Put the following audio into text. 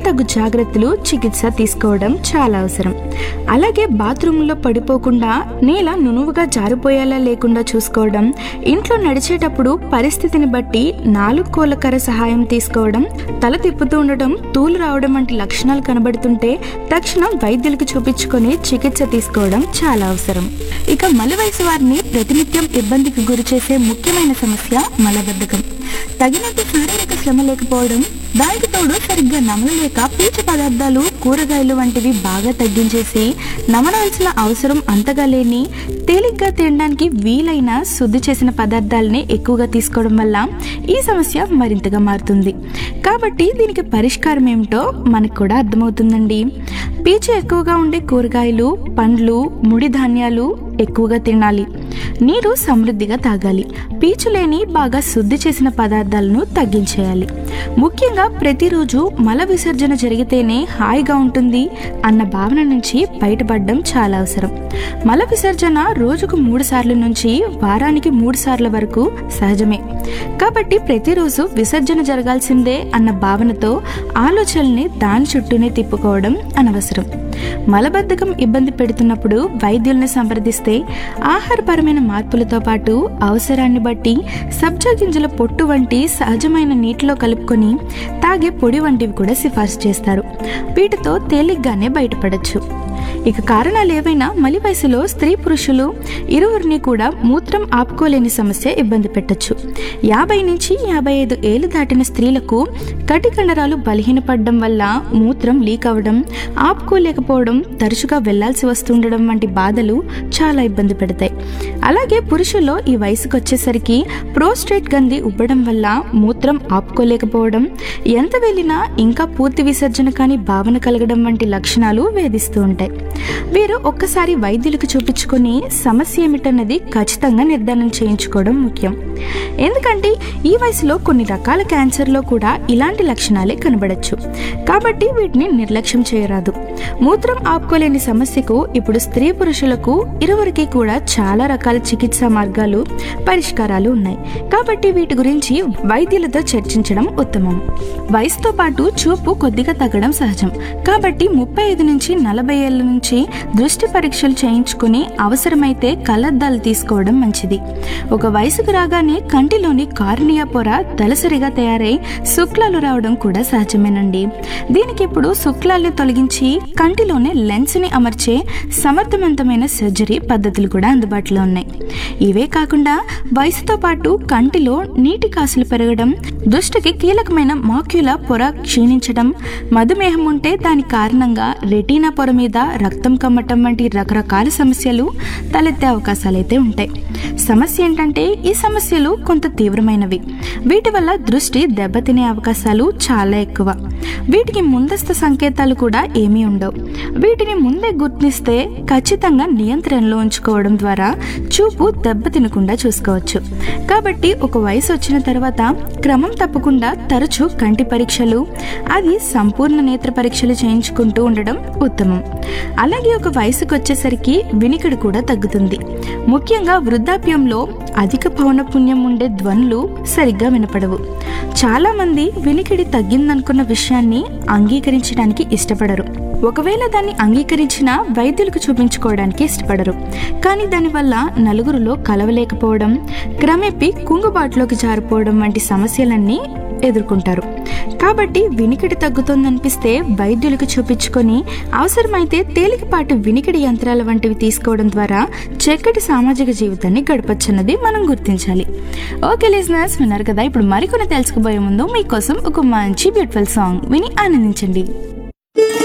తగు జాగ్రత్తలు చికిత్స తీసుకోవడం చాలా అవసరం అలాగే బాత్రూంలో పడిపోకుండా నేల నునువుగా జారిపోయేలా లేకుండా చూసుకోవడం ఇంట్లో నడిచేటప్పుడు పరిస్థితిని బట్టి నాలుగు కోళ్ళకర సహాయం తీసుకోవడం తల తిప్పుతూ ఉండడం తూలు రావడం వంటి లక్షణాలు కనబడుతుంటే తక్షణం వైద్యులకు చూపించుకొని చికిత్స తీసుకోవడం చాలా అవసరం ఇక మల వయసు వారిని ప్రతినిత్యం ఇబ్బందికి గురి చేసే ముఖ్యమైన సమస్య మలబద్ధకం తగినంత శారీరక శ్రమ లేకపోవడం దానికి తోడు సరిగ్గా నమలలేక పీచు పదార్థాలు కూరగాయలు వంటివి బాగా తగ్గించేసి నమలాల్సిన అవసరం అంతగా లేని తేలిగ్గా తినడానికి వీలైన శుద్ధి చేసిన పదార్థాలని ఎక్కువగా తీసుకోవడం వల్ల ఈ సమస్య మరింతగా మారుతుంది కాబట్టి దీనికి పరిష్కారం ఏమిటో మనకు కూడా అర్థమవుతుందండి పీచు ఎక్కువగా ఉండే కూరగాయలు పండ్లు ముడి ధాన్యాలు ఎక్కువగా తినాలి నీరు సమృద్ధిగా తాగాలి పీచు లేని బాగా శుద్ధి చేసిన పదార్థాలను తగ్గించేయాలి ముఖ్యంగా ప్రతిరోజు మల విసర్జన జరిగితేనే హాయిగా ఉంటుంది అన్న భావన నుంచి బయటపడడం చాలా అవసరం మల విసర్జన రోజుకు మూడు సార్లు నుంచి వారానికి మూడు సార్ల వరకు సహజమే కాబట్టి ప్రతిరోజు విసర్జన జరగాల్సిందే అన్న భావనతో ఆలోచనల్ని దాని చుట్టూనే తిప్పుకోవడం అనవసరం మలబద్ధకం ఇబ్బంది పెడుతున్నప్పుడు వైద్యులను సంప్రదిస్తే ఆహారపరమైన మార్పులతో పాటు అవసరాన్ని బట్టి సబ్జా గింజల పొట్టు వంటి సహజమైన నీటిలో కలుపుకొని తాగే పొడి వంటివి కూడా సిఫార్సు చేస్తారు వీటితో తేలిగ్గానే బయటపడచ్చు ఇక కారణాలు ఏవైనా మలి వయసులో స్త్రీ పురుషులు ఇరువురిని కూడా మూత్రం ఆపుకోలేని సమస్య ఇబ్బంది పెట్టచ్చు యాభై నుంచి యాభై ఐదు ఏళ్ళు దాటిన స్త్రీలకు కటి కండరాలు బలహీనపడడం వల్ల మూత్రం లీక్ అవ్వడం ఆపుకోలేకపోవడం తరచుగా వెళ్లాల్సి వస్తుండడం వంటి బాధలు చాలా ఇబ్బంది పెడతాయి అలాగే పురుషుల్లో ఈ వయసుకు వచ్చేసరికి ప్రోస్ట్రేట్ గంది ఉబ్బడం వల్ల మూత్రం ఆపుకోలేకపోవడం ఎంత వెళ్ళినా ఇంకా పూర్తి విసర్జన కాని భావన కలగడం వంటి లక్షణాలు వేధిస్తూ ఉంటాయి వీరు ఒక్కసారి వైద్యులకు చూపించుకొని సమస్య ఏమిటన్నది ఖచ్చితంగా నిర్ధారణ చేయించుకోవడం ముఖ్యం ఎందుకంటే ఈ వయసులో కొన్ని రకాల క్యాన్సర్లో కూడా ఇలాంటి లక్షణాలే కనబడచ్చు కాబట్టి వీటిని నిర్లక్ష్యం చేయరాదు మూత్రం ఆపుకోలేని సమస్యకు ఇప్పుడు స్త్రీ పురుషులకు ఇరువురికి కూడా చాలా రకాల చికిత్సా మార్గాలు పరిష్కారాలు ఉన్నాయి కాబట్టి వీటి గురించి వైద్యులతో చర్చించడం ఉత్తమం వయసుతో పాటు చూపు కొద్దిగా తగ్గడం సహజం కాబట్టి ముప్పై ఐదు నుంచి నలభై ఏళ్ళ నుంచి దృష్టి పరీక్షలు చేయించుకుని అవసరమైతే కళ్ళద్దాలు తీసుకోవడం మంచిది ఒక వయసుకు రాగానే కంటిలోని కార్నియా పొర దళసరిగా తయారై శుక్లాలు రావడం కూడా సహజమేనండి దీనికి ఇప్పుడు శుక్లాల్ని తొలగించి కంటిలోనే లెన్స్ ని అమర్చే సమర్థవంతమైన సర్జరీ పద్ధతులు కూడా అందుబాటులో ఉన్నాయి ఇవే కాకుండా వయసుతో పాటు కంటిలో నీటి కాసులు పెరగడం దృష్టికి కీలకమైన మాక్యుల పొర క్షీణించడం మధుమేహం ఉంటే దాని కారణంగా రెటీనా పొర మీద రక్తం కమ్మటం వంటి రకరకాల సమస్యలు తలెత్తే అవకాశాలు అయితే ఉంటాయి సమస్య ఏంటంటే ఈ సమస్యలు కొంత తీవ్రమైనవి వీటి వల్ల దృష్టి దెబ్బతినే అవకాశాలు చాలా ఎక్కువ వీటికి ముందస్తు సంకేతాలు కూడా ఏమీ ఉండవు వీటిని ముందే గుర్తిస్తే ఖచ్చితంగా నియంత్రణలో ఉంచుకోవడం ద్వారా చూపు దెబ్బతినకుండా చూసుకోవచ్చు కాబట్టి ఒక వయసు వచ్చిన తర్వాత క్రమం తప్పకుండా తరచూ కంటి పరీక్షలు అది సంపూర్ణ నేత్ర పరీక్షలు చేయించుకుంటూ ఉండడం ఉత్తమం అలాగే ఒక వయసుకు వచ్చేసరికి వినికిడి కూడా తగ్గుతుంది ముఖ్యంగా వృద్ధాప్యంలో అధిక పౌనపుణ్యం ఉండే ధ్వనులు సరిగ్గా వినపడవు చాలా మంది వినికిడి తగ్గిందనుకున్న విషయాన్ని అంగీకరించడానికి ఇష్టపడరు ఒకవేళ దాన్ని అంగీకరించినా వైద్యులకు చూపించుకోవడానికి ఇష్టపడరు కానీ దానివల్ల నలుగురిలో కలవలేకపోవడం క్రమేపీ కుంగుబాటులోకి జారిపోవడం వంటి సమస్యలన్నీ ఎదుర్కొంటారు కాబట్టి వినికిడి తగ్గుతోందనిపిస్తే వైద్యులకు చూపించుకొని అవసరమైతే తేలికపాటి వినికిడి యంత్రాల వంటివి తీసుకోవడం ద్వారా చక్కటి సామాజిక జీవితాన్ని గడపచ్చన్నది మనం గుర్తించాలి ఓకే లిజనర్స్ విన్నారు కదా ఇప్పుడు మరికొన్ని తెలుసుకోబోయే ముందు మీకోసం ఒక మంచి బ్యూటిఫుల్ సాంగ్ విని ఆనందించండి